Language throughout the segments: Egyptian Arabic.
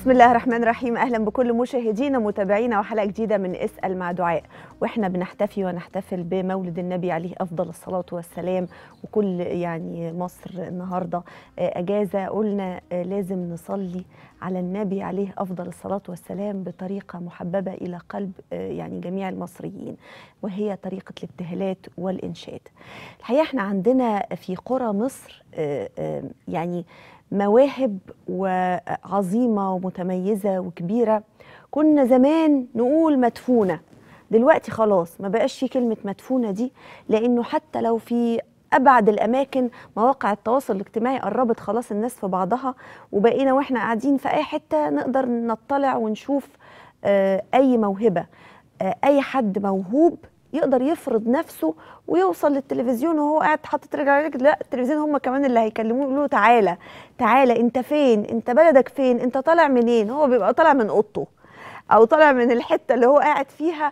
بسم الله الرحمن الرحيم اهلا بكل مشاهدينا ومتابعينا وحلقه جديده من اسال مع دعاء واحنا بنحتفي ونحتفل بمولد النبي عليه افضل الصلاه والسلام وكل يعني مصر النهارده اجازه قلنا لازم نصلي على النبي عليه افضل الصلاه والسلام بطريقه محببه الى قلب يعني جميع المصريين وهي طريقه الابتهالات والانشاد الحقيقه احنا عندنا في قرى مصر يعني مواهب وعظيمة ومتميزة وكبيرة كنا زمان نقول مدفونة دلوقتي خلاص ما بقاش في كلمة مدفونة دي لأنه حتى لو في أبعد الأماكن مواقع التواصل الاجتماعي قربت خلاص الناس في بعضها وبقينا وإحنا قاعدين في أي حتة نقدر نطلع ونشوف أي موهبة أي حد موهوب يقدر يفرض نفسه ويوصل للتلفزيون وهو قاعد حاطط رجل على رجل لا التلفزيون هم كمان اللي هيكلموه يقولوا له تعالى تعالى انت فين انت بلدك فين انت طالع منين هو بيبقى طالع من اوضته او طالع من الحته اللي هو قاعد فيها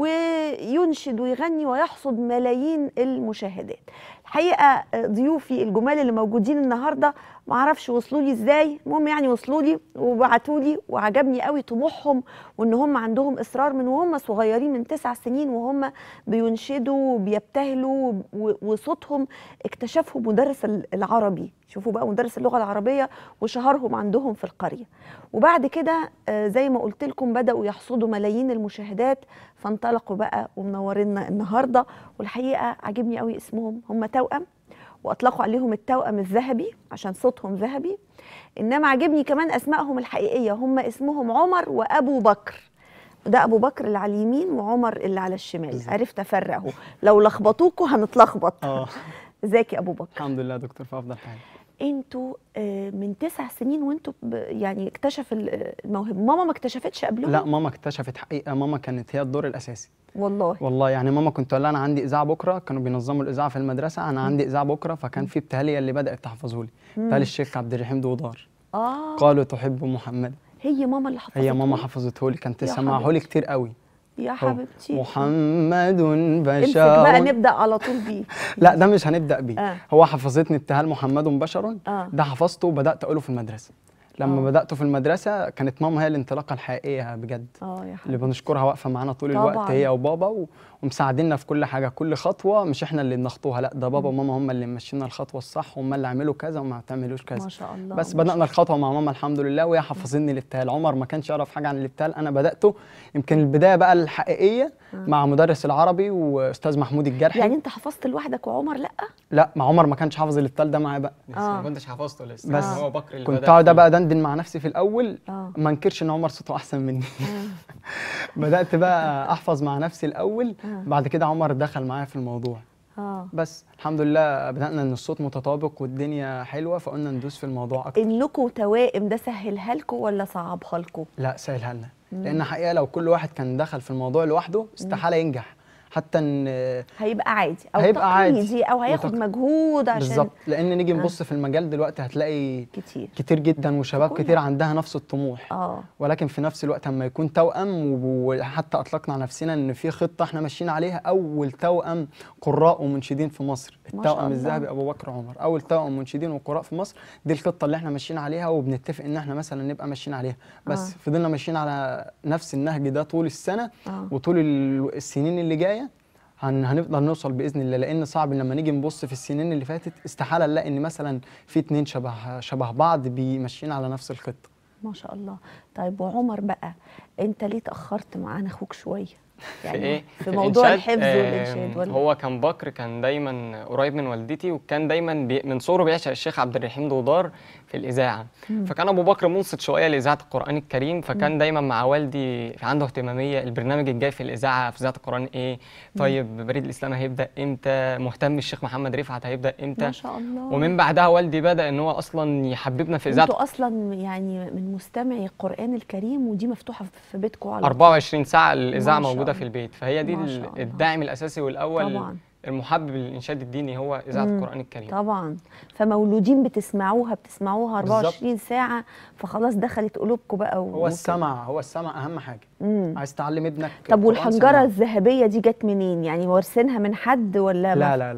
وينشد ويغني ويحصد ملايين المشاهدات الحقيقه ضيوفي الجمال اللي موجودين النهارده ما اعرفش وصلوا لي ازاي المهم يعني وصلوا لي وبعتوا لي وعجبني قوي طموحهم وان هم عندهم اصرار من وهم صغيرين من تسع سنين وهم بينشدوا وبيبتهلوا وصوتهم اكتشفه مدرس العربي شوفوا بقى مدرس اللغه العربيه وشهرهم عندهم في القريه وبعد كده زي ما قلت لكم بداوا يحصدوا ملايين المشاهدات فانطلقوا بقى ومنورينا النهارده والحقيقه عجبني قوي اسمهم هم توأم واطلقوا عليهم التوأم الذهبي عشان صوتهم ذهبي انما عجبني كمان اسمائهم الحقيقيه هم اسمهم عمر وابو بكر ده ابو بكر اللي على اليمين وعمر اللي على الشمال بالزبط. عرفت افرقه لو لخبطوكوا هنتلخبط اه ازيك يا ابو بكر الحمد لله دكتور في افضل حال انتوا من تسع سنين وانتوا يعني اكتشف الموهبه ماما ما اكتشفتش قبلهم لا ماما اكتشفت حقيقه ماما كانت هي الدور الاساسي والله والله يعني ماما كنت اقول لها انا عندي اذاعه بكره كانوا بينظموا الاذاعه في المدرسه انا عندي اذاعه بكره فكان في ابتهاليه اللي بدات تحفظه لي ابتهال الشيخ عبد الرحيم دودار اه قالوا تحب محمد هي ماما اللي حفظته هي ماما حفظته لي كانت تسمعه لي كتير قوي يا حبيبتي محمد بشر بقى نبدا على طول بيه لا ده مش هنبدا بيه آه. هو حفظتني ابتهال محمد بشر آه. ده حفظته وبدات اقوله في المدرسه لما آه. بداته في المدرسه كانت ماما هي الانطلاقه الحقيقيه بجد اه يا اللي حبيبتي بنشكرها واقفه معانا طول طبعاً. الوقت هي وبابا و... ومساعديننا في كل حاجه كل خطوه مش احنا اللي بنخطوها لا ده بابا وماما هم اللي ممشينا الخطوه الصح هم اللي عملوا كذا وما تعملوش كذا ما شاء الله بس ما شاء بدانا الخطوه مع ماما الحمد لله وهي حفظتني الابتهال عمر ما كانش يعرف حاجه عن الابتهال انا بداته يمكن البدايه بقى الحقيقيه مع مدرس العربي واستاذ محمود الجرحي يعني انت حفظت لوحدك وعمر لا لا مع عمر ما كانش حافظ الابتهال ده معايا بقى لسه آه. ما كنتش حفظته لسه بس هو بكر اللي كنت بدأ اقعد فيه. بقى دندن مع نفسي في الاول اه ما انكرش ان عمر صوته احسن مني آه. بدات بقى احفظ مع نفسي الاول آه. بعد كده عمر دخل معايا في الموضوع اه بس الحمد لله بدانا ان الصوت متطابق والدنيا حلوه فقلنا ندوس في الموضوع اكتر انكم توائم ده سهلها لكم ولا صعبها لكم لا سهلها لنا لان حقيقه لو كل واحد كان دخل في الموضوع لوحده استحاله ينجح حتى ان هيبقى عادي او هيبقى عادي. تقليدي او هياخد وتق- مجهود عشان بالظبط لان نيجي آه. نبص في المجال دلوقتي هتلاقي كتير كتير جدا وشباب كل كتير عندها نفس الطموح اه ولكن في نفس الوقت اما يكون توأم وب- وحتى اطلقنا على نفسنا ان في خطه احنا ماشيين عليها اول توأم قراء ومنشدين في مصر ما شاء التوأم الله. الذهبي ابو بكر عمر اول توأم منشدين وقراء في مصر دي الخطه اللي احنا ماشيين عليها وبنتفق ان احنا مثلا نبقى ماشيين عليها بس آه. فضلنا ماشيين على نفس النهج ده طول السنه اه وطول ال- السنين اللي جايه هن هنفضل نوصل باذن الله لان صعب لما نيجي نبص في السنين اللي فاتت استحاله نلاقي ان مثلا في اتنين شبه شبه بعض بيمشيين على نفس الخطه ما شاء الله طيب وعمر بقى انت ليه تاخرت معانا اخوك شويه في ايه في موضوع الإنشاد؟ الحفظ آم، والانشاد ولا هو كان بكر كان دايما قريب من والدتي وكان دايما بي من صغره بيعشق الشيخ عبد الرحيم دودار في الاذاعه فكان ابو بكر منصت شويه لاذاعه القران الكريم فكان دايما مع والدي عنده اهتماميه البرنامج الجاي في الاذاعه في اذاعه القران ايه طيب بريد الاسلام هيبدا امتى مهتم الشيخ محمد رفعت هيبدا امتى ما شاء الله ومن بعدها والدي بدا ان هو اصلا يحببنا في اذاعه انتوا اصلا يعني من مستمعي القران الكريم ودي مفتوحه في بيتكم على طول. 24 ساعه الاذاعه ما شاء موجوده الله. في البيت فهي دي ما ال- شاء الله. الداعم الاساسي والاول طبعا المحبب للانشاد الديني هو اذاعه مم. القران الكريم طبعا فمولودين بتسمعوها بتسمعوها 24 ساعه فخلاص دخلت قلوبكم بقى و... هو السمع هو السمع اهم حاجه مم. عايز تعلم ابنك طب القرآن والحنجره سمع. الذهبيه دي جت منين يعني وارثينها من حد ولا لا ما- لا لا لا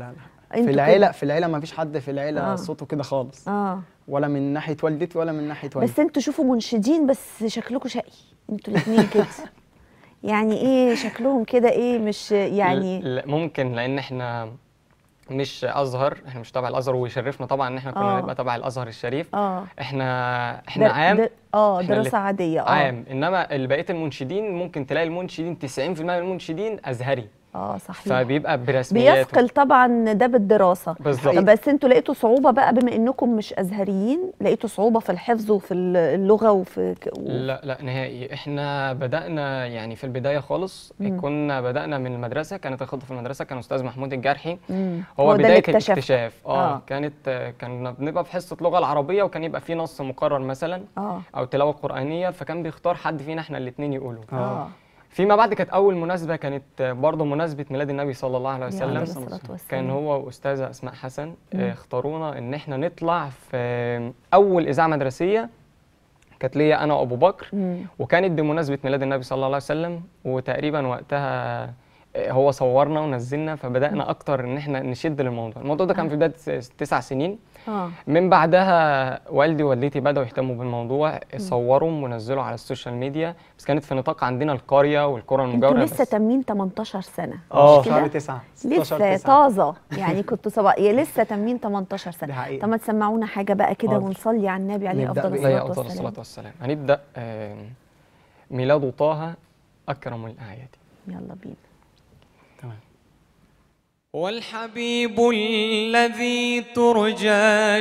في انتوا العيله كده. في العيله ما فيش حد في العيله آه. صوته كده خالص اه ولا من ناحيه والدتي ولا من ناحيه والدي بس انتوا شوفوا منشدين بس شكلكم شقي انتوا الاثنين كده يعني ايه شكلهم كده ايه مش يعني ل- ل- ممكن لان احنا مش ازهر احنا مش تبع الازهر ويشرفنا طبعا ان احنا كنا آه. نبقى تبع الازهر الشريف اه احنا احنا در- عام در- اه إحنا دراسه اللي- عاديه اه عام انما بقيه المنشدين ممكن تلاقي المنشدين 90% من المنشدين ازهري اه صحيح فبيبقى برسمياته بيثقل طبعا ده بالدراسه بالظبط طب بس انتوا لقيتوا صعوبه بقى بما انكم مش ازهريين لقيتوا صعوبه في الحفظ وفي اللغه وفي ك- و... لا لا نهائي احنا بدأنا يعني في البداية خالص مم. كنا بدأنا من المدرسة كانت الخطة في المدرسة كان أستاذ محمود الجرحي مم. هو, ده اللي بداية اكتشفته. الاكتشاف اه, آه. كانت آه، كان بنبقى في حصة اللغة العربية وكان يبقى في نص مقرر مثلا اه أو تلاوة قرآنية فكان بيختار حد فينا احنا الاتنين يقولوا اه فيما بعد كانت أول مناسبة كانت آه، برضه مناسبة ميلاد النبي صلى الله عليه عليه وسلم الصلاة والسلام. كان هو وأستاذة أسماء حسن مم. آه، اختارونا إن احنا نطلع في أول إذاعة مدرسية كانت ليا أنا وأبو بكر مم. وكانت بمناسبة ميلاد النبي صلى الله عليه وسلم وتقريبا وقتها آه، هو صورنا ونزلنا فبدأنا أكتر إن احنا نشد للموضوع الموضوع ده كان في بداية س- تسع سنين اه من بعدها والدي ووالدتي بدأوا يهتموا بالموضوع صوروا ونزلوا على السوشيال ميديا بس كانت في نطاق عندنا القرية والقرى انتوا المجاورة لسه بس. تمين 18 سنه اه مش كده؟ شهر 9 لسه طازه يعني كنتوا سبق يا لسه تمين 18 دي سنه حقيقة. طب ما تسمعونا حاجه بقى كده حاضر. ونصلي على النبي عليه نبدأ افضل بإيه؟ عليه الصلاه أفضل والسلام الصلاة والسلام هنبدأ آه، ميلاد طه أكرم الأعياد يلا بينا تمام هو الحبيب الذي ترجى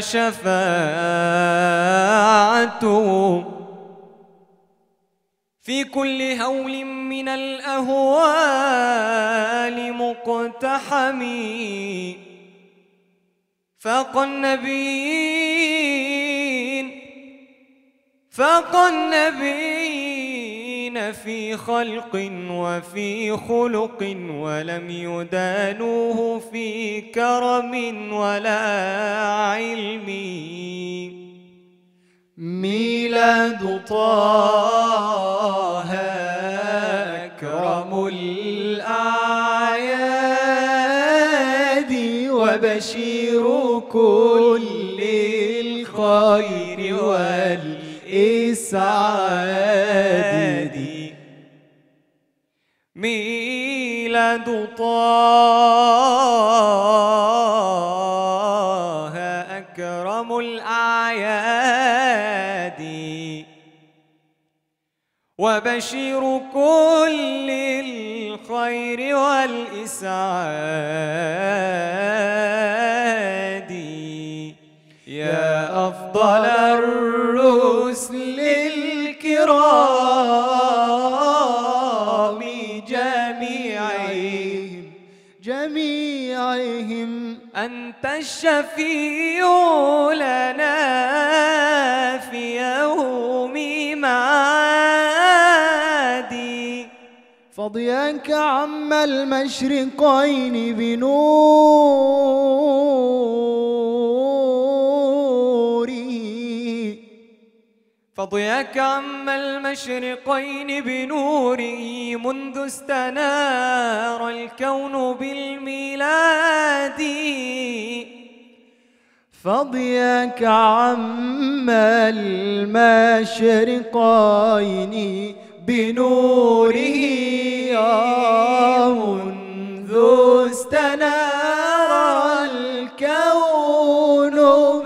شفاعته في كل هول من الأهوال مقتحم فاق النبيين فاق النبيين في خلق وفي خلق ولم يدانوه في كرم ولا علم ميلاد طه أكرم الأعياد وبشير كل الخير والإسعاد ميلاد طه أكرم الأعياد وبشير كل الخير والإسعاد يا أفضل الرسل الكرام جميعهم جميعهم أنت الشفيع لنا في يوم معادي فضياك عم المشرقين بنوره فضياك عم المشرقين بنوره منذ استنار الكون بالميلاد فضياك عم المشرقين بنوره منذ استنار الكون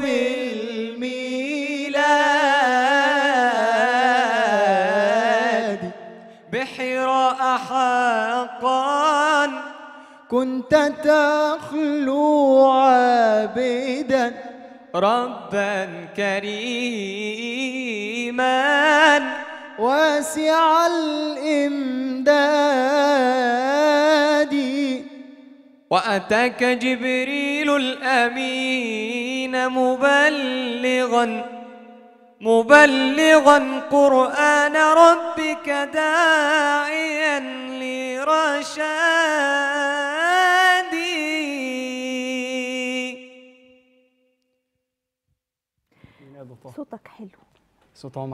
بالميلاد بحراء حقا كنت تخلو عابدا ربا كريما واسع الإمداد وأتاك جبريل الأمين مبلغا مبلغا قرآن ربك داعيا لرشادي صوتك حلو صوت عمر أحلى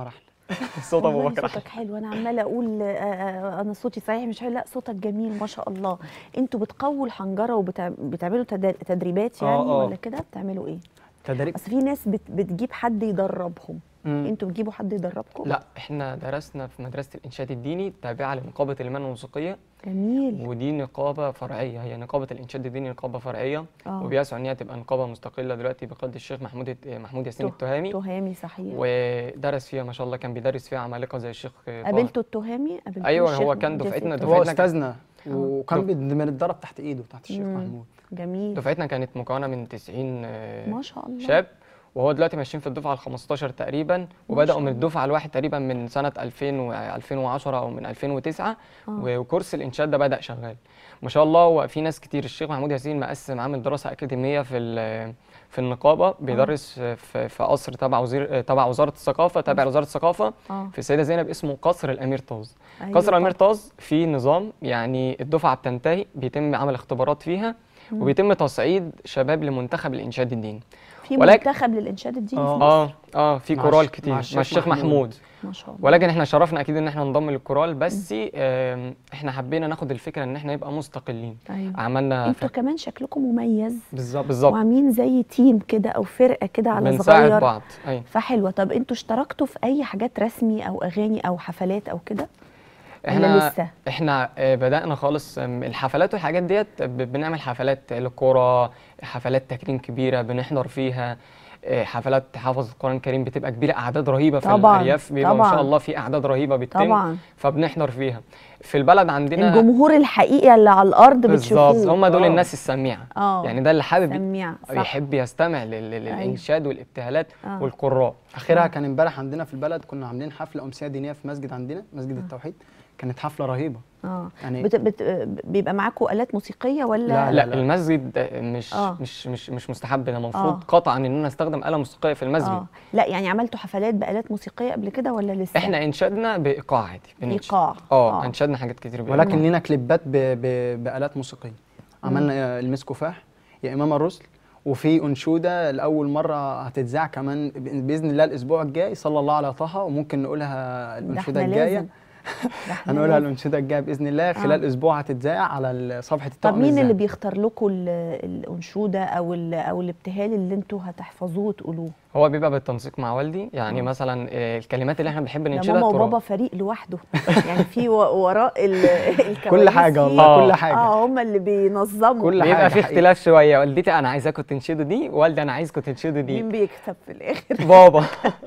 صوت ابو والله بكر صوتك حلو انا عماله اقول آه، آه، انا صوتي صحيح مش حلو لا صوتك جميل ما شاء الله انتوا بتقووا الحنجره وبتعملوا تدريبات يعني آه، آه. ولا كده بتعملوا ايه تدريب اصل في ناس بت بتجيب حد يدربهم مم. انتوا بتجيبوا حد يدربكم لا احنا درسنا في مدرسه الانشاد الديني التابعه لنقابه المهن الموسيقيه جميل ودي نقابه فرعيه هي نقابه الانشاد الديني نقابه فرعيه اه وبيسعى ان هي تبقى نقابه مستقله دلوقتي بقياده الشيخ محمود محمود ياسين ته- التهامي تهامي صحيح ودرس فيها ما شاء الله كان بيدرس فيها عمالقه زي الشيخ طه. قابلتوا التهامي قابلتوا أيوة، الشيخ هو كان محمود دفعتنا- ياسين هو دفعتنا كان- استاذنا وكان بيد- بنتدرب تحت ايده تحت الشيخ مم. محمود جميل دفعتنا كانت مكونه من 90 آه، ما شاء الله شاب وهو دلوقتي ماشيين في الدفعه ال 15 تقريبا وبداوا من الله. الدفعه الواحد تقريبا من سنه 2000 و 2010 او من 2009 آه. وكورس الانشاد ده بدا شغال ما شاء الله وفي ناس كتير الشيخ محمود ياسين مقسم عامل دراسه اكاديميه في ال- في النقابه بيدرس في في قصر تبع وزير تبع وزاره الثقافه تابع لوزاره الثقافه اه في السيده زينب اسمه قصر الامير طاز أيوة قصر طبعاً. الامير طاز فيه نظام يعني الدفعه بتنتهي بيتم عمل اختبارات فيها وبيتم تصعيد شباب لمنتخب الانشاد الديني في ولكن- منتخب للانشاد الديني آه. في مصر اه اه في مع كورال الش- كتير مع مع الشيخ الشيخ محمود. محمود ما شاء الله ولكن احنا شرفنا اكيد ان احنا ننضم للكورال بس آم، احنا حبينا ناخد الفكره ان احنا نبقى مستقلين ايوه عملنا انتوا كمان شكلكم مميز بالظبط بالظبط وعاملين زي تيم كده او فرقه كده على بنساعد صغير بعض ايوه فحلوه طب انتوا اشتركتوا في اي حاجات رسمي او اغاني او حفلات او كده ولا احنا لسه احنا آه، بدانا خالص آم، الحفلات والحاجات ديت ب- بنعمل حفلات للكوره حفلات تكريم كبيره بنحضر فيها آه، حفلات حافظ القران الكريم بتبقى كبيره اعداد رهيبه في طبعاً، الارياف بيبقى ما طبعاً. شاء الله في اعداد رهيبه بتتم طبعا فبنحضر فيها في البلد عندنا الجمهور الحقيقي اللي على الارض بتشوفوه بالظبط هم دول آه. الناس السميعه اه يعني ده اللي حابب سميع صح يحب يستمع لل- لل- للانشاد والابتهالات آه. والقراء اخرها كان امبارح عندنا في البلد كنا عاملين حفله امسيه دينيه في مسجد عندنا مسجد التوحيد كانت حفله رهيبه اه يعني بت... بت... بيبقى معاكم الات موسيقيه ولا لا، لا, المسجد مش آه. مش مش مش مستحب ده المفروض آه. قطعا ان انا استخدم اله موسيقيه في المسجد اه لا يعني عملتوا حفلات بالات موسيقيه قبل كده ولا لسه احنا انشدنا بايقاع عادي بننشد. ايقاع اه انشدنا حاجات كتير بإيقاع. ولكن لينا كليبات ب... ب... بالات موسيقيه عملنا آه، المسكفاح يا امام الرسل وفي انشوده لاول مره هتتذاع كمان ب- باذن الله الاسبوع الجاي صلى الله على طه وممكن نقولها ده الانشوده احنا الجايه لازم ده احنا هنقولها لازم. الانشوده الجايه باذن الله خلال اسبوع هتتذاع على ال- صفحه طب الطاقم مين اللي الذهبي. بيختار لكم ال- الانشوده او ال- او الابتهال اللي انتوا هتحفظوه وتقولوه هو بيبقى بالتنسيق مع والدي يعني آه. مثلا آه، الكلمات اللي احنا بنحب ده ننشدها ماما التراث. وبابا فريق لوحده يعني في و- وراء ال- الكواليس كل حاجه في- والله آه. كل حاجه اه هم اللي بينظموا كل بيبقى حاجة في حقيقي. اختلاف شويه والدتي انا عايزاكم تنشدوا دي والدي انا عايزكم تنشدوا دي مين بيكسب في الاخر بابا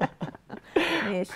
ماشي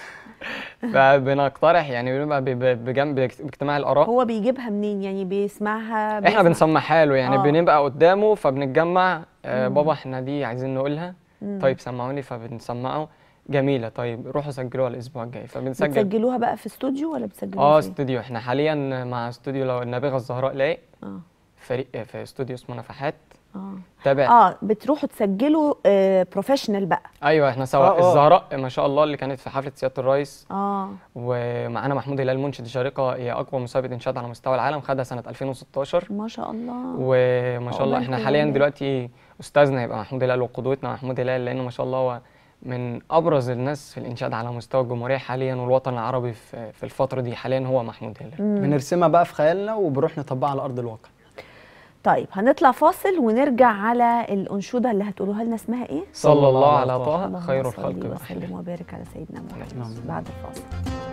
فبنقترح يعني بنبقى ب- ب- بجنب باجتماع الاراء هو بيجيبها منين يعني بيسمعها احنا بيسمع- بنسمعها له يعني آه. بنبقى قدامه فبنتجمع آه مم. بابا احنا دي عايزين نقولها مم. طيب سمعوني فبنسمعه جميله طيب روحوا سجلوها الاسبوع الجاي فبنسجل بتسجلوها بقى في استوديو ولا بتسجلوها اه فين؟ استوديو احنا حاليا مع استوديو لو النابغه الزهراء لايق اه فريق في استوديو اسمه نفحات اه تابع اه بتروحوا تسجلوا آه بروفيشنال بقى ايوه احنا سوا آه، آه. الزهراء ما شاء الله اللي كانت في حفله سياده الرئيس اه ومعانا محمود هلال منشد شارقه هي اقوى مسابقه انشاد على مستوى العالم خدها سنه 2016 ما شاء الله وما شاء الله احنا عقبالكم حاليا والله. دلوقتي استاذنا يبقى محمود هلال وقدوتنا محمود هلال لانه ما شاء الله هو من ابرز الناس في الانشاد على مستوى الجمهوريه حاليا والوطن العربي في في الفتره دي حاليا هو محمود هلال مم. بنرسمها بقى في خيالنا وبنروح نطبقها على ارض الواقع طيب هنطلع فاصل ونرجع على الانشوده اللي هتقولوها لنا اسمها ايه صلى الله على طه. طه اللهم خير صل الخلق واحلى وسلم وبارك على سيدنا محمد اللهم بعد الفاصل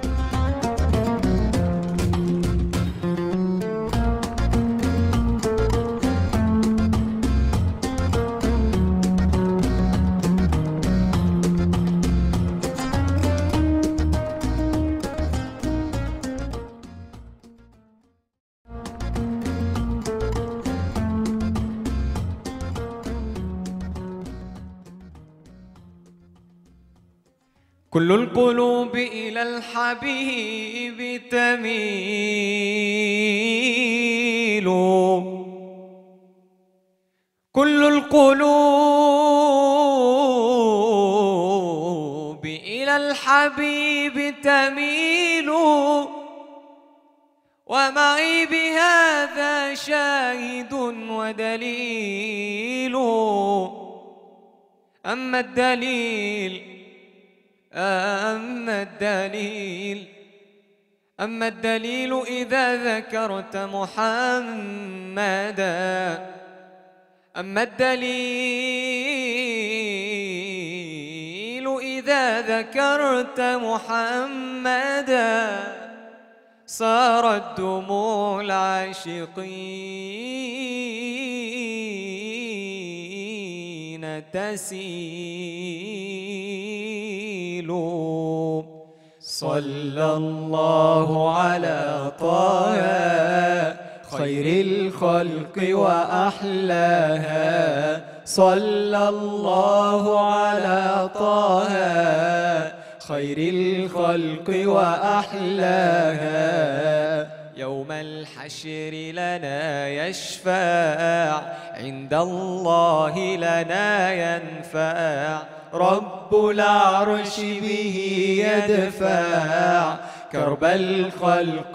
كل القلوب إلى الحبيب تميل كل القلوب إلى الحبيب تميل ومعي بهذا شاهد ودليل أما الدليل أما الدليل أما الدليل إذا ذكرت محمدا أما الدليل إذا ذكرت محمدا صارت دموع العاشقين تسيل صلى الله على طه خير الخلق وأحلاها صلى الله على طه خير الخلق وأحلاها يوم الحشر لنا يشفع عند الله لنا ينفع رب العرش به يدفع كرب الخلق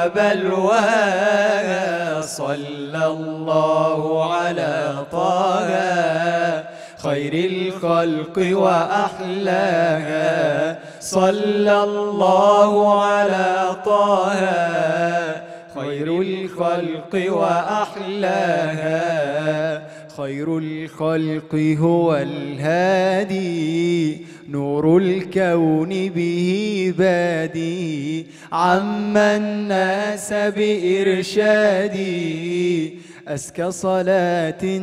وبلواها صلى الله على طه خير الخلق وأحلاها صلى الله على طه خير الخلق وأحلاها خير الخلق هو الهادي نور الكون به بادي عم الناس بإرشادي أزكى صلاة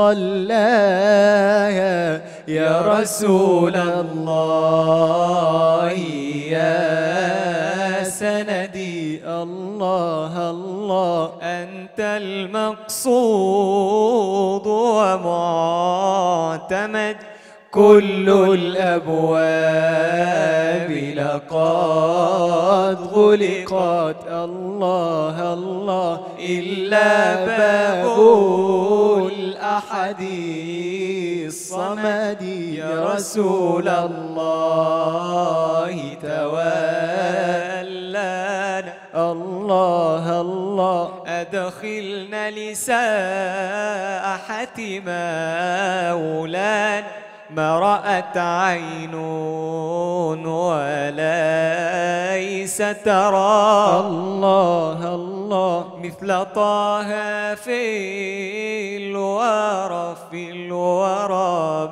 صلاها يا رسول الله يا سندي الله الله أنت المقصود ومعتمد كل الأبواب لقد غلقت الله الله إلا باب الأحد الصمد يا رسول الله تولانا الله الله أدخلنا لساحة مولانا ما رأت عين وليس ترى الله الله مثل طه في الورى في الورى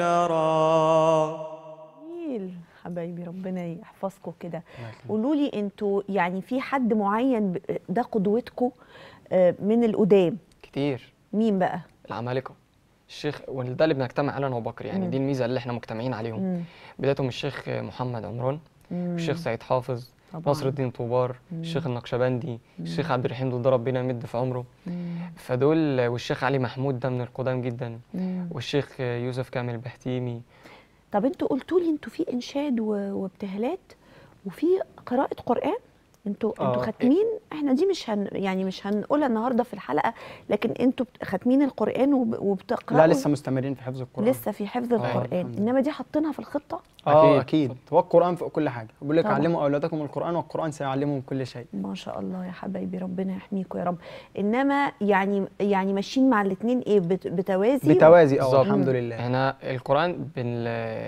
بشرا جميل حبايبي ربنا يحفظكم كده قولوا لي انتوا يعني في حد معين ب- ده قدوتكم آه، من القدام كتير مين بقى العمالقه الشيخ وده اللي بنجتمع عليه انا وبكر يعني مم. دي الميزه اللي احنا مجتمعين عليهم مم. بدايتهم الشيخ محمد عمران مم. الشيخ سعيد حافظ طبعاً. نصر الدين طوبار مم. الشيخ النقشبندي الشيخ عبد الرحيم دول ده ربنا يمد في عمره مم. فدول والشيخ علي محمود ده من القدام جدا مم. والشيخ يوسف كامل بهتيمي طب انتوا قلتوا لي انتوا في انشاد و- وابتهالات وفي قراءة قرآن انتوا انتوا آه. خاتمين احنا دي مش هن يعني مش هنقولها النهارده في الحلقة لكن انتوا بت- خاتمين القرآن وب- وبتقرأوا لا لسه مستمرين في حفظ القرآن لسه في حفظ القرآن الحمد لله. انما دي حاطينها في الخطة اه أكيد. اكيد هو القرآن فوق كل حاجة بيقول لك طبعاً. علموا اولادكم القرآن والقرآن سيعلمهم كل شيء ما شاء الله يا حبايبي ربنا يحميكم يا رب انما يعني يعني ماشيين مع الاثنين ايه بت- بتوازي بتوازي اه بالظبط. الحمد لله احنا القرآن بن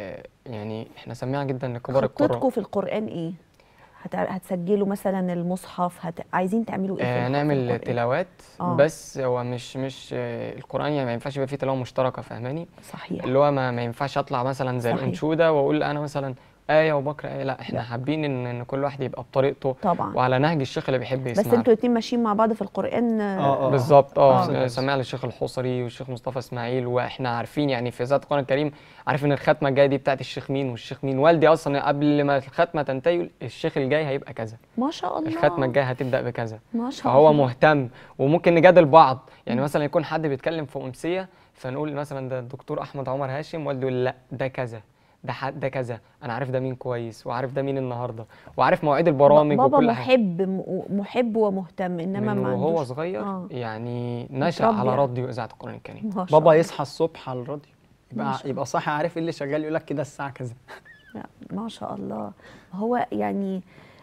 يعني احنا سميها جدا لكبار القراء خطتكم في القرآن ايه هت- هتسجلوا مثلا المصحف هت... عايزين تعملوا ايه في آه الح- في نعمل القرآن؟ تلاوات آه. بس هو مش مش آه القرآن يعني ما ينفعش يبقى فيه تلاوة مشتركة فاهماني صحيح اللي هو ما, ما ينفعش اطلع مثلا زي صحيح. الانشودة واقول انا مثلا آية وبكر آية لا احنا حابين ان ان كل واحد يبقى بطريقته طبعا وعلى نهج الشيخ اللي بيحب بس يسمع انتوا الاتنين ماشيين مع بعض في القرآن اه اه بالظبط اه آه. سمع للشيخ الحصري والشيخ مصطفى اسماعيل واحنا عارفين يعني في ذات القرآن الكريم عارف ان الختمة الجاية دي بتاعت الشيخ مين والشيخ مين والدي اصلا قبل ما الختمة تنتهي يقول الشيخ الجاي هيبقى كذا ما شاء الله الختمة الجاية هتبدأ بكذا ما شاء فهو الله مهتم وممكن نجادل بعض يعني مثلا يكون حد بيتكلم في أمسية فنقول مثلا ده الدكتور أحمد عمر هاشم والده يقول لا ده كذا ده حد ده كذا انا عارف ده مين كويس وعارف ده مين النهارده وعارف مواعيد البرامج بابا وكل حاجه محب م- محب ومهتم انما من ما وهو عندوش صغير آه. يعني نشأ متربي على يعني. راديو إذاعة القرآن الكريم ما شاء بابا الله. يصحى الصبح على الراديو ما يبقى شاء يبقى صاحي عارف ايه اللي شغال يقول لك كده الساعة كذا لا، ما شاء الله هو يعني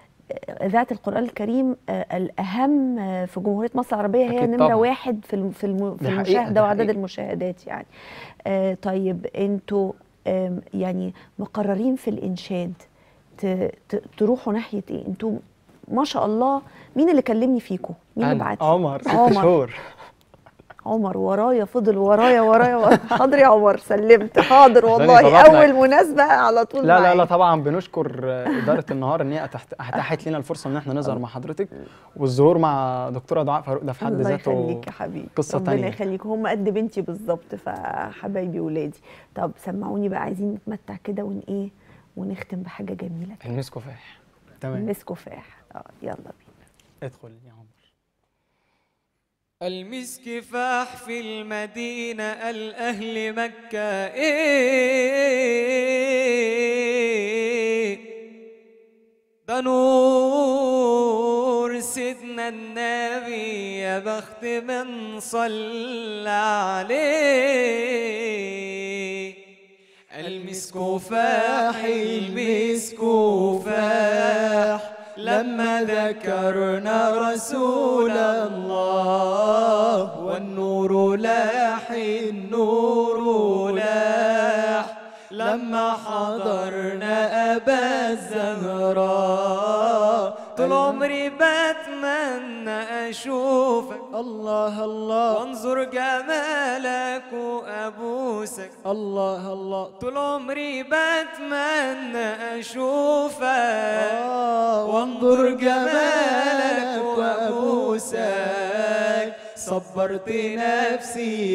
إذاعة القرآن الكريم آه، الأهم آه، في جمهورية مصر العربية هي أكيد نمرة طبعاً. واحد في الم- في الم- في دي حقيقة، المشاهدة دي وعدد حقيقة. المشاهدات يعني آه، طيب انتوا آم، يعني مقررين في الانشاد ت- ت- تروحوا ناحيه ايه انتوا ما شاء الله مين اللي كلمني فيكم مين اللي أنا. بعت لي؟ عمر ست عمر. شهور عمر ورايا فضل ورايا ورايا ورايا. حاضر يا عمر سلمت حاضر عشان والله يطلعنا. اول مناسبه على طول لا لا معايا. لا طبعا بنشكر آه، اداره النهار ان هي أتحت- اتاحت لنا الفرصه ان احنا نظهر مع حضرتك والظهور مع دكتوره دعاء فاروق ده في حد الله ذاته يخليك يا حبيبي قصة ربنا تانية. يخليك هم قد بنتي بالظبط فحبايبي ولادي طب سمعوني بقى عايزين نتمتع كده ون ايه ونختم بحاجه جميله كده المسك كفاح تمام مسكوا فاح اه يلا بينا ادخل يا عمر المسك فاح في المدينة الأهل مكة إيه ده نور سيدنا النبي يا بخت من صلى عليه المسك فاح المسك فاح لما ذكرنا رسول الله والنور لاح النور لاح لما حضرنا أبا الزهراء طول عمري بتمنى أشوفك الله الله وانظر جمالك وأبوسك الله الله طول عمري بتمنى أشوفك وانظر جمالك وأبوسك صبرت نفسي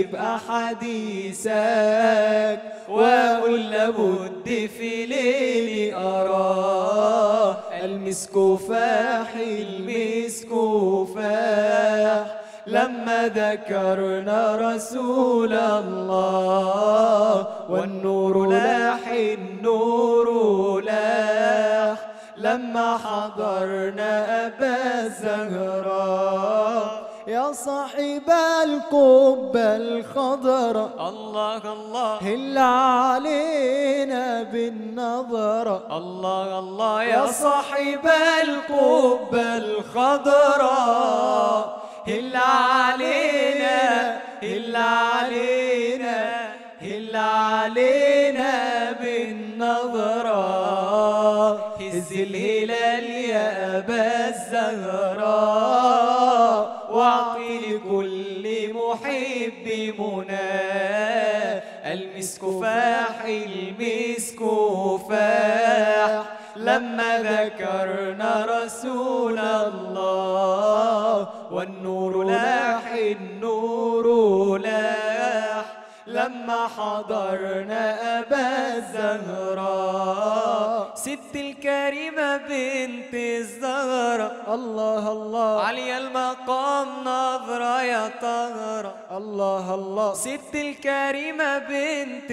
بأحاديثك وأقول لابد في ليلي أراه المسك فاح المسك فاح لما ذكرنا رسول الله والنور لاح النور لاح لما حضرنا أبا الزهراء يا صاحب القبة الخضراء الله الله هل علينا بالنظرة الله الله يا صاحب القبة الخضراء هل علينا هل علينا هل علينا بالنظرة هز الهلال يا أبا الزهراء واعطي لكل محب مناه المسك فاح المسك فاح لما ذكرنا رسول الله والنور لاح النور لاح لما حضرنا أبا الزهراء ست الكريمة بنت الزهراء الله الله علي المقام نظرة يا طهرة الله الله ست الكريمة بنت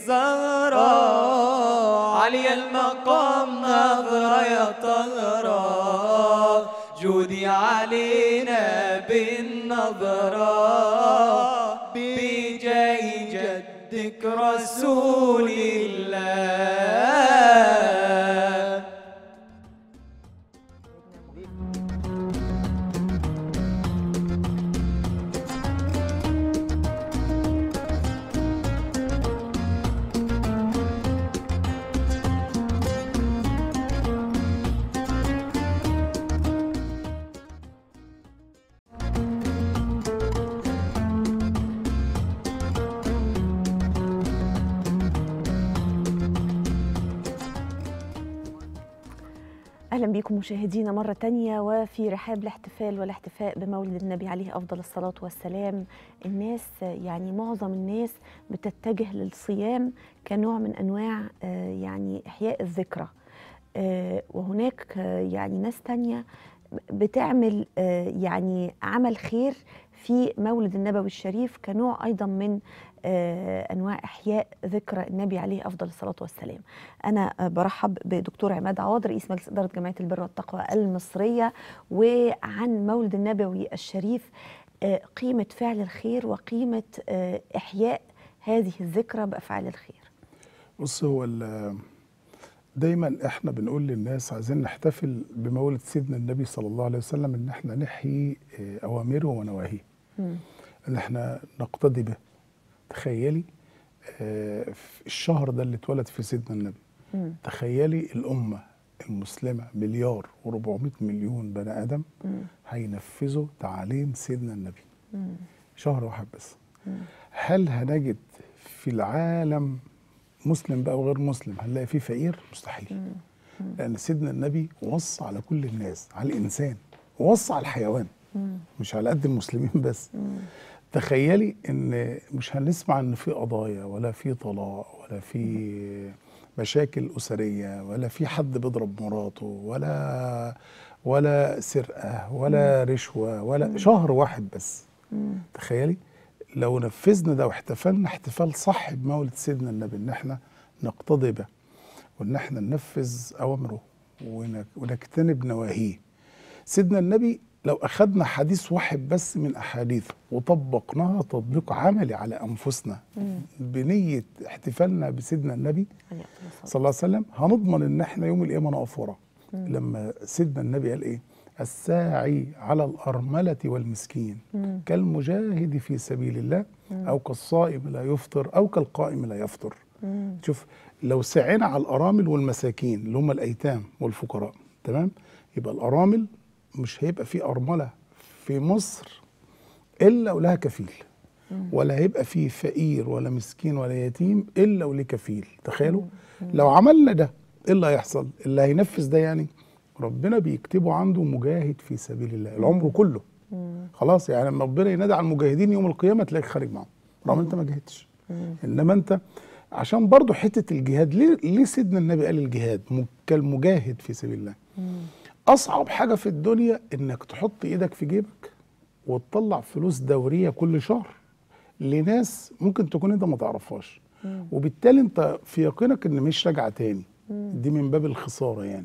الزهراء علي المقام نظرة يا طهرة جودي علينا بالنظرة بجاه جدك رسول الله اهلا بكم مشاهدينا مره تانية وفي رحاب الاحتفال والاحتفاء بمولد النبي عليه افضل الصلاه والسلام الناس يعني معظم الناس بتتجه للصيام كنوع من انواع آه، يعني احياء الذكرى آه، وهناك آه، يعني ناس تانية بتعمل آه، يعني عمل خير في مولد النبوي الشريف كنوع ايضا من آه، انواع احياء ذكرى النبي عليه افضل الصلاه والسلام. انا آه، برحب بدكتور عماد عوض رئيس مجلس اداره جمعيه البر والتقوى المصريه وعن مولد النبوي الشريف آه، قيمه فعل الخير وقيمه آه، احياء هذه الذكرى بافعال الخير. بص هو ال- دايما احنا بنقول للناس عايزين نحتفل بمولد سيدنا النبي صلى الله عليه وسلم ان احنا نحيي اه، اوامره ونواهيه مم. ان احنا نقتدي به تخيلي آه، في الشهر ده اللي اتولد فيه سيدنا النبي مم. تخيلي الأمة المسلمة مليار و400 مليون بني آدم مم. هينفذوا تعاليم سيدنا النبي مم. شهر واحد بس مم. هل هنجد في العالم مسلم بقى وغير مسلم هنلاقي فيه فقير مستحيل لأن سيدنا النبي وصى على كل الناس على الإنسان وصى على الحيوان مم. مش على قد المسلمين بس مم. تخيلي ان مش هنسمع ان في قضايا ولا في طلاق ولا في مشاكل اسريه ولا في حد بيضرب مراته ولا ولا سرقه ولا رشوه ولا شهر واحد بس مم. تخيلي لو نفذنا ده واحتفلنا احتفال صح بمولد سيدنا النبي ان احنا نقتضي به وان احنا ننفذ اوامره ونك- ونجتنب نواهيه سيدنا النبي لو اخذنا حديث واحد بس من احاديثه وطبقناها تطبيق عملي على انفسنا مم. بنيه احتفالنا بسيدنا النبي عليه أفضل الصلاة صلى الله عليه وسلم هنضمن ان احنا يوم القيامه نقف وراه لما سيدنا النبي قال ايه الساعي على الارمله والمسكين مم. كالمجاهد في سبيل الله او كالصائم لا يفطر او كالقائم لا يفطر مم. شوف لو سعينا على الارامل والمساكين اللي هم الايتام والفقراء تمام يبقى الارامل مش هيبقى في ارمله في مصر الا ولها كفيل ولا هيبقى في فقير ولا مسكين ولا يتيم الا وليه كفيل تخيلوا لو عملنا ده ايه اللي هيحصل اللي هينفذ ده يعني ربنا بيكتبه عنده مجاهد في سبيل الله العمر كله خلاص يعني لما ربنا ينادي على المجاهدين يوم القيامه تلاقيك خارج معاهم رغم انت ما جاهدتش انما انت عشان برضو حته الجهاد ليه ليه سيدنا النبي قال الجهاد م- كالمجاهد في سبيل الله اصعب حاجه في الدنيا انك تحط ايدك في جيبك وتطلع فلوس دوريه كل شهر لناس ممكن تكون انت ما تعرفهاش وبالتالي انت في يقينك ان مش راجعه تاني دي من باب الخساره يعني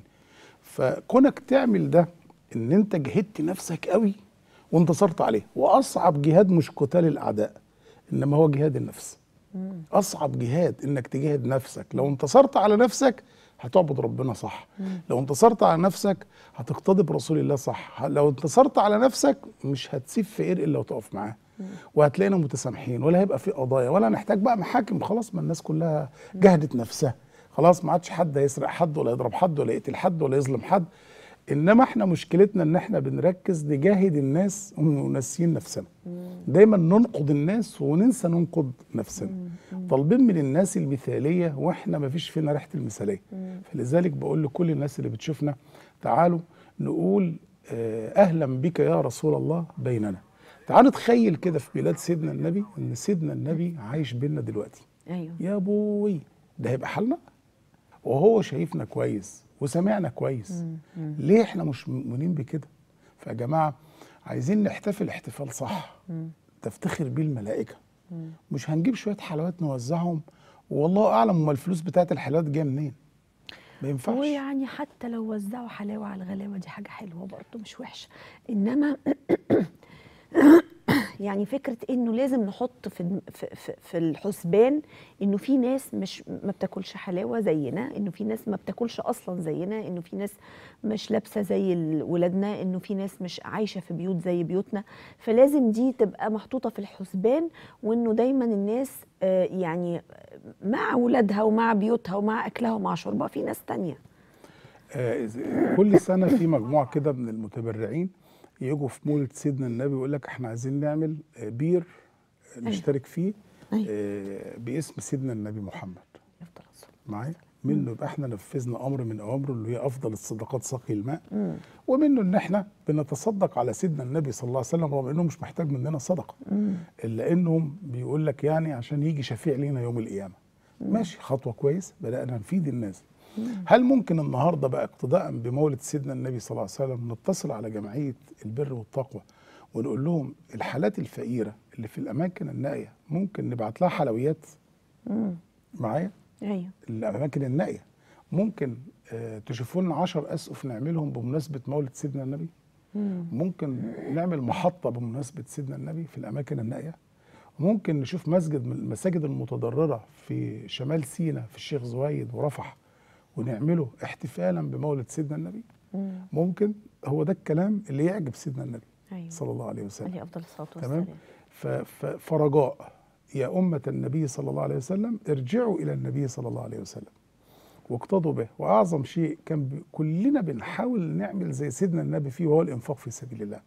فكونك تعمل ده ان انت جهدت نفسك قوي وانتصرت عليه واصعب جهاد مش قتال الاعداء انما هو جهاد النفس اصعب جهاد انك تجاهد نفسك لو انتصرت على نفسك هتعبد ربنا صح لو انتصرت على نفسك هتقتدي برسول الله صح لو انتصرت على نفسك مش هتسيب فقير الا وتقف معاه وهتلاقينا متسامحين ولا هيبقى في قضايا ولا نحتاج بقى محاكم خلاص ما الناس كلها جهدت نفسها خلاص ما عادش حد هيسرق حد ولا يضرب حد ولا يقتل حد ولا يظلم حد انما احنا مشكلتنا ان احنا بنركز نجاهد الناس وناسيين نفسنا دايما ننقد الناس وننسى ننقد نفسنا طالبين من الناس المثاليه واحنا ما فيش فينا ريحه المثاليه فلذلك بقول لكل الناس اللي بتشوفنا تعالوا نقول آه، اهلا بك يا رسول الله بيننا تعالوا نتخيل كده في بلاد سيدنا النبي ان سيدنا النبي عايش بينا دلوقتي ايوه يا بوي ده هيبقى حالنا وهو شايفنا كويس وسمعنا كويس ليه احنا مش مؤمنين بكده فيا جماعه عايزين نحتفل احتفال صح تفتخر بيه الملائكه مش هنجيب شويه حلويات نوزعهم والله اعلم هم الفلوس بتاعت الحلويات جايه منين ما ينفعش ويعني حتى لو وزعوا حلاوه على الغلاوه دي حاجه حلوه برضه مش وحشه انما يعني فكره انه لازم نحط في الم- في, في, في الحسبان انه في ناس مش ما بتاكلش حلاوه زينا انه في ناس ما بتاكلش اصلا زينا انه في ناس مش لابسه زي ال- ولادنا انه في ناس مش عايشه في بيوت زي بيوتنا فلازم دي تبقى محطوطه في الحسبان وانه دايما الناس آه، يعني مع ولادها ومع بيوتها ومع اكلها ومع شربها في ناس تانية آه، إذا- كل سنه في مجموعه كده من المتبرعين يجوا في مولد سيدنا النبي ويقول لك احنا عايزين نعمل آه، بير آه، نشترك فيه أيوة. آه، باسم سيدنا النبي محمد يفضل الصلاة. معايا منه يبقى احنا نفذنا امر من اوامره اللي هي افضل الصدقات سقي الماء ومنه ان احنا بنتصدق على سيدنا النبي صلى الله عليه وسلم رغم انه مش محتاج مننا صدقه الا انهم بيقول لك يعني عشان يجي شفيع لينا يوم القيامه ماشي خطوه كويس بدانا نفيد الناس هل ممكن النهارده بقى اقتداء بمولد سيدنا النبي صلى الله عليه وسلم نتصل على جمعيه البر والتقوى ونقول لهم الحالات الفقيره اللي في الاماكن النائيه ممكن نبعت لها حلويات معايا ايوه الاماكن النائيه ممكن آه، تشوفوا لنا 10 اسقف نعملهم بمناسبه مولد سيدنا النبي ممكن نعمل محطه بمناسبه سيدنا النبي في الاماكن النائيه ممكن نشوف مسجد من المساجد المتضرره في شمال سيناء في الشيخ زويد ورفح ونعمله احتفالا بمولد سيدنا النبي ممكن هو ده الكلام اللي يعجب سيدنا النبي ايوه صلى الله عليه وسلم عليه افضل الصلاه تمام والسلام ف- ف- فرجاء يا أمة النبي صلى الله عليه وسلم ارجعوا إلى النبي صلى الله عليه وسلم واقتضوا به وأعظم شيء كان ب- كلنا بنحاول نعمل زي سيدنا النبي فيه وهو الإنفاق في سبيل الله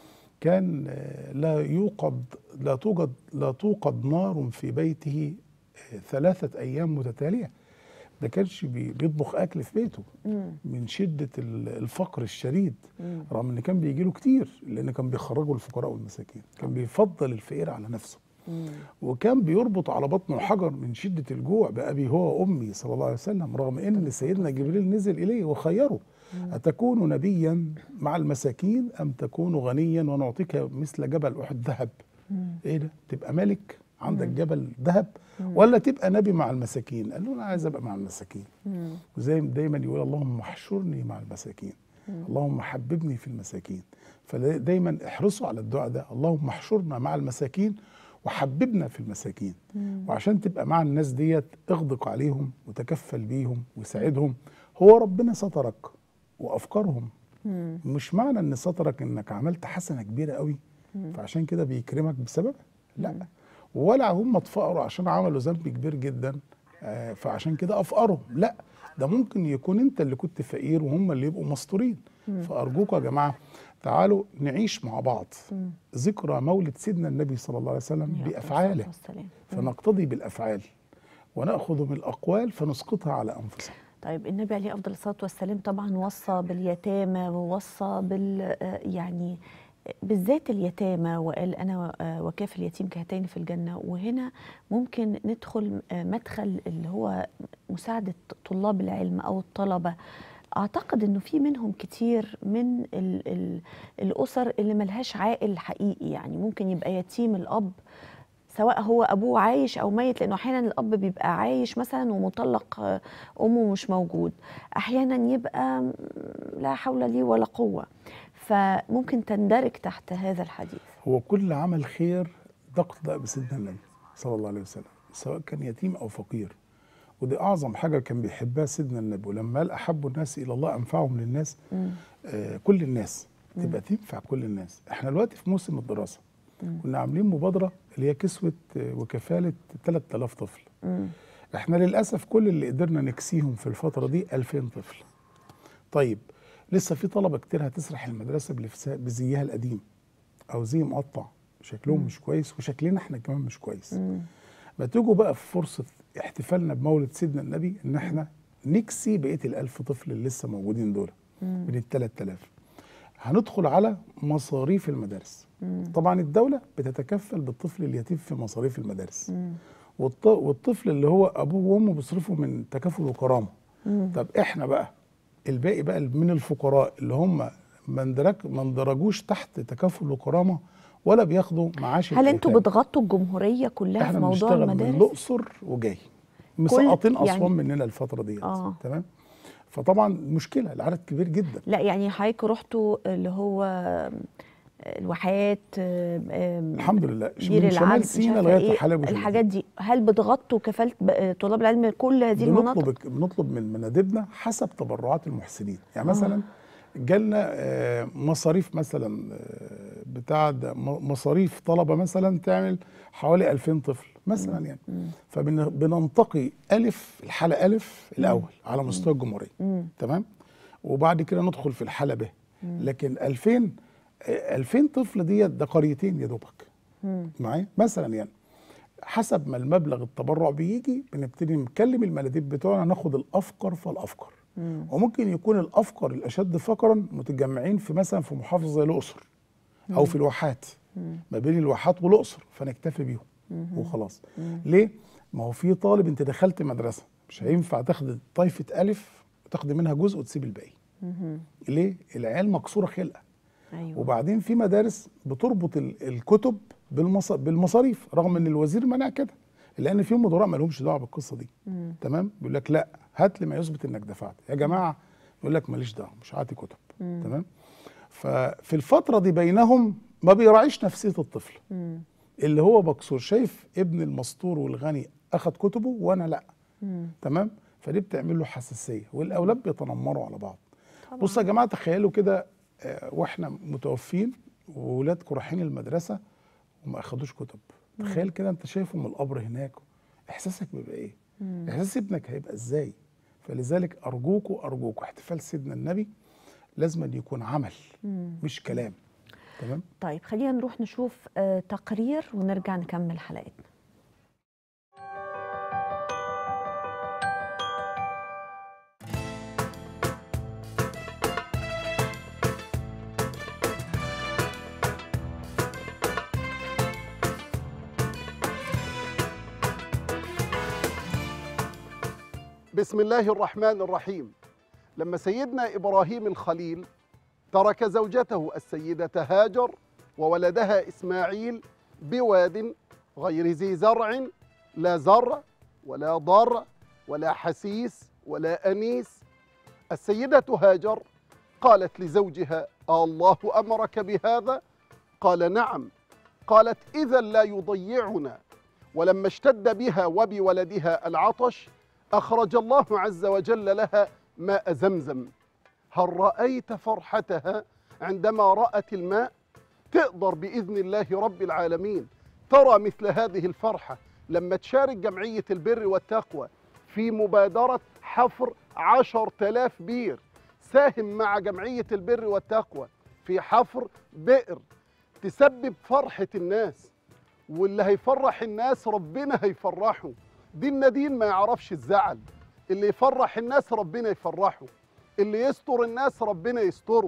كان آه، لا يوقد لا توجد لا توقد نار في بيته آه، ثلاثة أيام متتالية ده كانش بي- بيطبخ أكل في بيته من شدة ال- الفقر الشديد رغم إن كان بيجي له كتير لأن كان بيخرجوا الفقراء والمساكين كان بيفضل الفقير على نفسه وكان بيربط على بطنه الحجر من شدة الجوع بأبي هو وأمي صلى الله عليه وسلم رغم إن سيدنا جبريل نزل إليه وخيره أتكون نبيا مع المساكين أم تكون غنيا ونعطيك مثل جبل أحد ذهب إيه ده تبقى ملك عندك جبل ذهب ولا تبقى نبي مع المساكين قال له أنا عايز أبقى مع المساكين وزي ما دايما يقول اللهم احشرني مع المساكين اللهم حببني في المساكين فدايما احرصوا على الدعاء ده اللهم احشرنا مع المساكين وحببنا في المساكين وعشان تبقى مع الناس ديت اغدق عليهم وتكفل بيهم وساعدهم هو ربنا سترك وافكارهم مش معنى ان سترك انك عملت حسنه كبيره قوي فعشان كده بيكرمك بسببها لا ولا هم اتفقروا عشان عملوا ذنب كبير جدا آه، فعشان كده افقرهم لا ده ممكن يكون انت اللي كنت فقير وهم اللي يبقوا مستورين فارجوكم يا جماعه تعالوا نعيش مع بعض ذكرى مولد سيدنا النبي صلى الله عليه وسلم عليه بافعاله الصلاة والسلام. فنقتضي بالافعال وناخذ من الاقوال فنسقطها على انفسنا طيب النبي عليه افضل الصلاه والسلام طبعا وصى باليتامى ووصى بال آه، يعني بالذات اليتامى وقال انا آه، وكاف اليتيم كهاتين في الجنه وهنا ممكن ندخل آه، مدخل اللي هو مساعده طلاب العلم او الطلبه اعتقد انه في منهم كتير من ال ال الاسر اللي ملهاش عائل حقيقي يعني ممكن يبقى يتيم الاب سواء هو ابوه عايش او ميت لانه احيانا الاب بيبقى عايش مثلا ومطلق آه، امه مش موجود احيانا يبقى م، لا حول لي ولا قوه فممكن تندرج تحت هذا الحديث هو كل عمل خير تقتدى بسيدنا النبي صلى الله عليه وسلم سواء كان يتيم او فقير ودي اعظم حاجه كان بيحبها سيدنا النبي ولما قال احب الناس الى الله انفعهم للناس آه كل الناس تبقى تنفع كل الناس احنا دلوقتي في موسم الدراسه كنا عاملين مبادره اللي هي كسوه آه، وكفاله 3000 طفل احنا للاسف كل اللي قدرنا نكسيهم في الفتره دي 2000 طفل طيب لسه في طلبه كتير هتسرح المدرسه بلبسها- بزيها القديم او زي مقطع شكلهم مش كويس وشكلنا احنا كمان مش كويس ما تيجوا بقى في فرصه احتفالنا بمولد سيدنا النبي ان احنا نكسي بقيه الألف طفل اللي لسه موجودين دول من ال 3000 هندخل على مصاريف المدارس طبعا الدوله بتتكفل بالطفل اليتيم في مصاريف المدارس والط- والطفل اللي هو ابوه وامه بيصرفوا من تكافل وكرامه طب احنا بقى الباقي بقى من الفقراء اللي هم ما اندرج- ما اندرجوش تحت تكافل وكرامه ولا بياخدوا معاش هل انتوا الأيتام. بتغطوا الجمهوريه كلها في احنا موضوع بنشتغل من المدارس الاقصر وجاي مسقطين يعني- اسوان مننا الفتره ديت آه. تمام فطبعا مشكله العدد كبير جدا لا يعني حضرتك رحتوا اللي هو الواحات آم، آم، الحمد لله بير من العبد شمال مش سينا عارفة لغايه إيه، حلب وشمال. الحاجات دي هل بتغطوا كفاله ب- طلاب العلم كل هذه المناطق بنطلب بنطلب من منادبنا حسب تبرعات المحسنين يعني مثلا جالنا آه، مصاريف مثلا آه، بتاع ده م- مصاريف طلبه مثلا تعمل حوالي 2000 طفل مثلا يعني فبننتقي الف الحاله الف الاول على مستوى الجمهوريه تمام وبعد كده ندخل في الحاله ب لكن 2000 آه، 2000 طفل ديت ده قريتين يا دوبك معايا مثلا يعني حسب ما المبلغ التبرع بيجي بنبتدي نكلم المناديب بتوعنا ناخد الافقر فالافقر وممكن يكون الافقر الاشد فقرا متجمعين في مثلا في محافظه زي الاقصر او في الواحات ما بين الواحات والاقصر فنكتفي بيهم وخلاص ليه ما هو في طالب انت دخلت مدرسه مش هينفع تاخد طائفه الف وتاخد منها جزء وتسيب الباقي ليه العيال مكسوره خلقه ايوه وبعدين في مدارس بتربط ال- الكتب بالمص- بالمصاريف رغم ان الوزير منع كده لان في مدراء ما لهمش دعوه بالقصه دي تمام بيقول لك لا هات لي ما يثبت انك دفعت يا جماعه يقول لك ماليش دعوه مش هعطي كتب تمام ففي الفتره دي بينهم ما بيراعيش نفسيه الطفل اللي هو مكسور شايف ابن المستور والغني اخد كتبه وانا لا تمام فدي بتعمل له حساسيه والاولاد بيتنمروا على بعض بصوا يا جماعه تخيلوا كده آه، واحنا متوفين وولادكم رايحين المدرسه وما اخدوش كتب تخيل كده انت شايفه من القبر هناك احساسك بيبقى ايه احساس ابنك هيبقى ازاي فلذلك ارجوكوا ارجوكوا احتفال سيدنا النبي لازم أن يكون عمل مش كلام تمام طيب خلينا نروح نشوف آه، تقرير ونرجع نكمل حلقتنا بسم الله الرحمن الرحيم لما سيدنا ابراهيم الخليل ترك زوجته السيده هاجر وولدها اسماعيل بواد غير ذي زرع لا زرع ولا ضرع ولا حسيس ولا انيس السيده هاجر قالت لزوجها الله امرك بهذا قال نعم قالت اذا لا يضيعنا ولما اشتد بها وبولدها العطش أخرج الله عز وجل لها ماء زمزم هل رأيت فرحتها عندما رأت الماء تقدر بإذن الله رب العالمين ترى مثل هذه الفرحة لما تشارك جمعية البر والتقوى في مبادرة حفر عشر تلاف بير ساهم مع جمعية البر والتقوى في حفر بئر تسبب فرحة الناس واللي هيفرح الناس ربنا هيفرحه دين ندين ما يعرفش الزعل اللي يفرح الناس ربنا يفرحه اللي يستر الناس ربنا يستره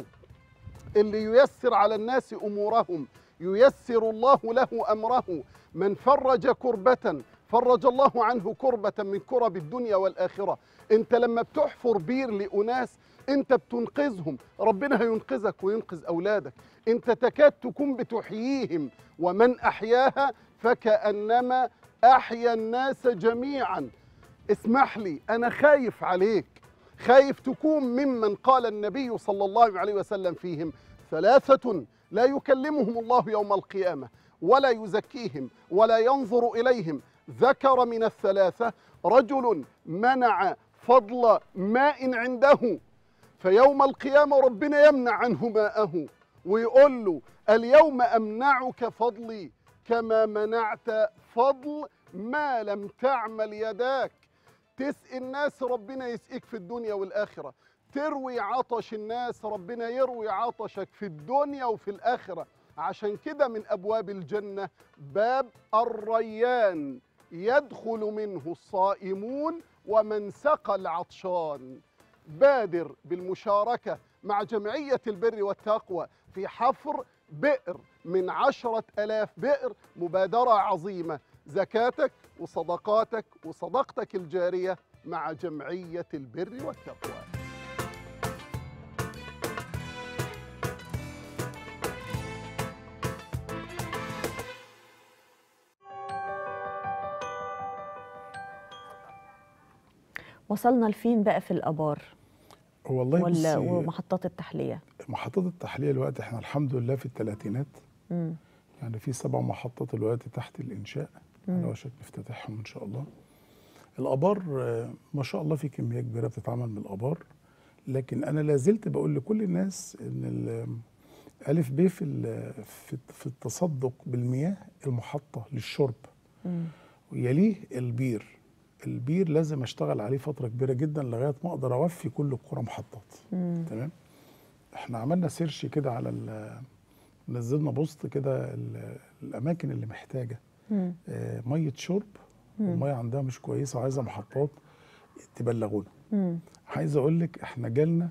اللي ييسر على الناس امورهم ييسر الله له امره من فرج كربة فرج الله عنه كربة من كرب الدنيا والاخره انت لما بتحفر بير لاناس انت بتنقذهم ربنا هينقذك وينقذ اولادك انت تكاد تكون بتحييهم ومن احياها فكانما احيا الناس جميعا اسمح لي انا خايف عليك خايف تكون ممن قال النبي صلى الله عليه وسلم فيهم ثلاثة لا يكلمهم الله يوم القيامة ولا يزكيهم ولا ينظر إليهم ذكر من الثلاثة رجل منع فضل ماء عنده فيوم القيامة ربنا يمنع عنه ماءه ويقول له اليوم أمنعك فضلي كما منعت فضل ما لم تعمل يداك تسقي الناس ربنا يسقيك في الدنيا والآخرة تروي عطش الناس ربنا يروي عطشك في الدنيا وفي الآخرة عشان كده من أبواب الجنة باب الريان يدخل منه الصائمون ومن سقى العطشان بادر بالمشاركة مع جمعية البر والتقوى في حفر بئر من عشرة ألاف بئر مبادرة عظيمة زكاتك وصدقاتك وصدقتك الجارية مع جمعية البر والتقوى وصلنا لفين بقى في الابار والله ولا بصي ومحطات التحليه محطات التحليه الوقت احنا الحمد لله في الثلاثينات مم. يعني في سبع محطات الوقت تحت الانشاء على وشك افتتاحهم ان شاء الله الابار آه، ما شاء الله في كميه كبيره بتتعمل من الابار لكن انا لا زلت بقول لكل الناس ان ال- الف ب في ال- في في التصدق بالمياه المحطه للشرب مم. ويليه البير البير لازم اشتغل عليه فتره كبيره جدا لغايه ما اقدر اوفي كل القرى محطات مم. تمام احنا عملنا سيرش كده على ال- نزلنا بوست كده ال- الاماكن اللي محتاجه مم. آه، ميه شرب والميه عندها مش كويسه وعايزه محطات تبلغونا مم. عايز اقول لك احنا جالنا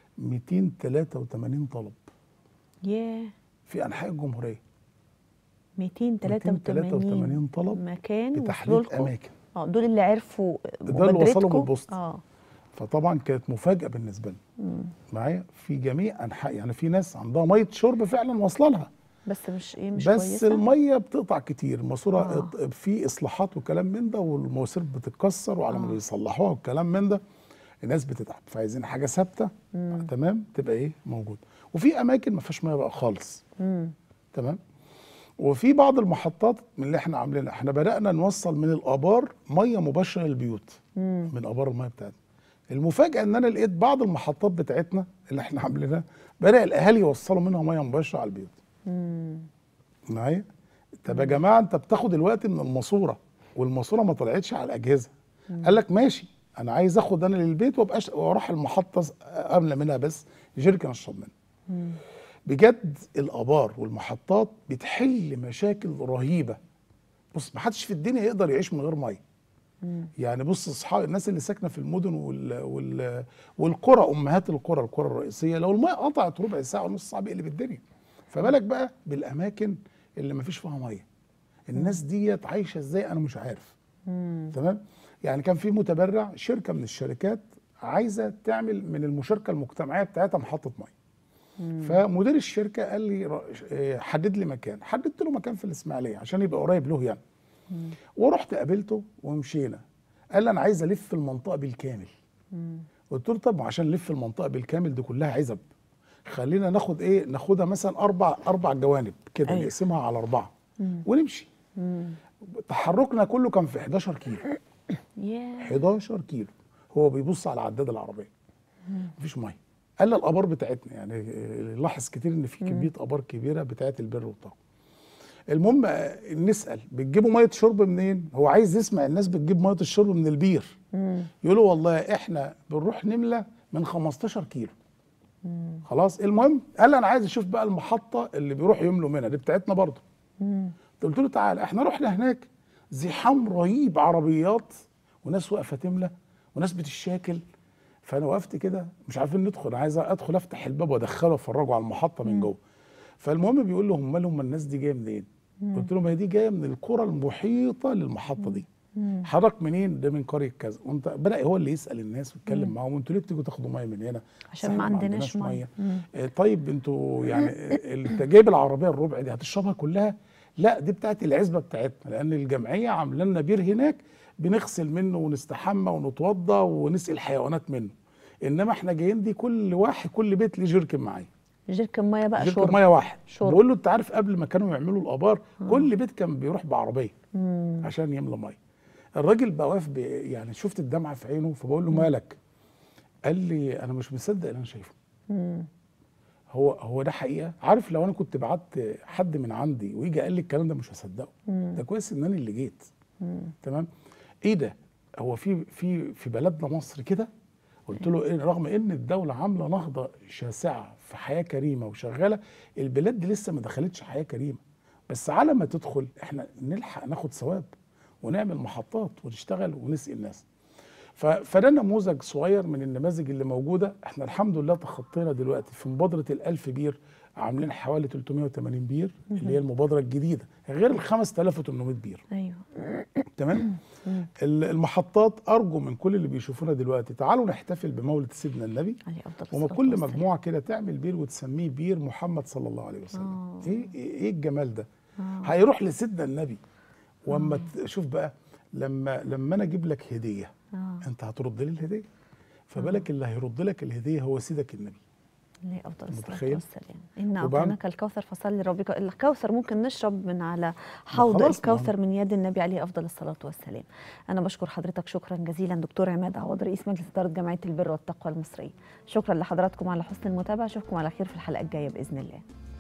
283 طلب ياه في انحاء الجمهوريه 283 283 طلب مكان وصلوا بتحديد لكم اماكن اه دول اللي عرفوا ده اللي وصلهم مبادرتكم؟ البوست. اه فطبعا كانت مفاجاه بالنسبه لنا مم. معايا في جميع انحاء يعني في ناس عندها ميه شرب فعلا واصله لها بس مش ايه مش بس كويسه الميه بتقطع كتير الماسوره آه. آه. في اصلاحات وكلام من ده والمواسير بتتكسر وعلى ما آه. بيصلحوها والكلام من ده الناس بتتعب فعايزين حاجه ثابته تمام تبقى ايه موجود وفي اماكن ما فيهاش ميه بقى خالص مم. تمام وفي بعض المحطات من اللي احنا عاملينها احنا بدانا نوصل من الابار ميه مباشره للبيوت مم. من ابار الميه بتاعتنا المفاجاه ان انا لقيت بعض المحطات بتاعتنا اللي احنا عاملينها بدا الاهالي يوصلوا منها ميه مباشره على البيوت مم. معايا طب يا جماعه انت بتاخد الوقت من الماسوره والماسوره ما طلعتش على الاجهزه قال لك ماشي انا عايز اخد انا للبيت وابقاش واروح المحطه املى منها بس جيركن اشرب منها بجد الابار والمحطات بتحل مشاكل رهيبه بص ما حدش في الدنيا يقدر يعيش من غير ميه يعني بص اصحاب الناس اللي ساكنه في المدن وال وال والقرى امهات القرى القرى الرئيسيه لو الميه قطعت ربع ساعه ونص ساعه بيقلب الدنيا فبالك بقى بالاماكن اللي ما فيش فيها ميه الناس ديت عايشه ازاي انا مش عارف تمام يعني كان في متبرع شركه من الشركات عايزه تعمل من المشاركه المجتمعيه بتاعتها محطه ميه فمدير الشركه قال لي ر- آه، حدد لي مكان حددت له مكان في الاسماعيليه عشان يبقى قريب له يعني ورحت قابلته ومشينا قال لي انا عايز الف المنطقه بالكامل قلت له طب عشان نلف المنطقه بالكامل دي كلها عزب خلينا ناخد ايه ناخدها مثلا اربع اربع جوانب كده أيوة. نقسمها على اربعه ونمشي تحركنا كله كان في 11 كيلو ياه 11 كيلو هو بيبص على عداد العربيه مفيش ميه قال لي الابار بتاعتنا يعني آه، لاحظ كتير ان في كميه ابار كبيره بتاعت البر والطاقه المهم آه، نسال بتجيبوا ميه شرب منين هو عايز يسمع الناس بتجيب ميه الشرب من البير يقولوا والله احنا بنروح نملى من 15 كيلو خلاص المهم قال لي انا عايز اشوف بقى المحطه اللي بيروح يملوا منها دي بتاعتنا برضه قلت له تعالى احنا رحنا هناك زحام رهيب عربيات وناس واقفه تملى وناس بتشاكل فانا وقفت كده مش عارفين ندخل عايز ادخل افتح الباب وادخله وافرجه على المحطه من جوه فالمهم بيقول له هم هم الناس دي جايه منين؟ قلت له ما هي دي جايه من القرى المحيطه للمحطه دي حضرتك منين؟ ده من قريه كذا وانت بدا هو اللي يسال الناس ويتكلم معاهم انتوا ليه بتيجوا تاخدوا ميه من هنا؟ عشان صح ما إحنا عندناش مية. آه، طيب انتوا يعني آه، انت جايب العربيه الربع دي هتشربها كلها؟ لا دي بتاعت العزبه بتاعتنا لان الجمعيه عامله لنا بير هناك بنغسل منه ونستحمى ونتوضى ونسقي الحيوانات منه انما احنا جايين دي كل واحد كل بيت ليه جيركن معاه جيركن ميه بقى جيركن شرب ميه واحد شرب. بقول له انت عارف قبل ما كانوا يعملوا الابار كل بيت كان بيروح بعربيه عشان يملى ميه الراجل بقى واقف بي- يعني شفت الدمعه في عينه فبقول له مالك قال لي انا مش مصدق اللي انا شايفه هو هو ده حقيقه عارف لو انا كنت بعت حد من عندي ويجي قال لي الكلام ده مش هصدقه ده كويس ان انا اللي جيت تمام ايه ده هو في في في بلدنا مصر كده قلت له إيه رغم ان الدوله عامله نهضه شاسعه في حياه كريمه وشغاله البلاد دي لسه ما دخلتش حياه كريمه بس على ما تدخل احنا نلحق ناخد ثواب ونعمل محطات ونشتغل ونسقي الناس ف- فده نموذج صغير من النماذج اللي موجوده احنا الحمد لله تخطينا دلوقتي في مبادره الألف بير عاملين حوالي 380 بير اللي هي المبادره الجديده غير ال 5800 بير ايوه تمام ال- المحطات ارجو من كل اللي بيشوفونا دلوقتي تعالوا نحتفل بمولد سيدنا النبي عليه افضل وما الصلاة كل والسلام. مجموعه كده تعمل بير وتسميه بير محمد صلى الله عليه وسلم آه. ايه ايه إيه الجمال ده هيروح لسيدنا النبي واما تشوف بقى لما لما انا اجيب لك هديه آه. انت هترد لي الهديه فبالك اللي هيرد لك الهديه هو سيدك النبي عليه افضل الصلاه متخيل؟ والسلام ان وبعد- اعطيناك الكوثر فصل لربك الكوثر ممكن نشرب من على حوض خلاص، ما هو- الكوثر من يد النبي عليه افضل الصلاه والسلام انا بشكر حضرتك شكرا جزيلا دكتور عماد عوض رئيس مجلس اداره جمعيه البر والتقوى المصريه شكرا لحضراتكم على حسن المتابعه اشوفكم على خير في الحلقه الجايه باذن الله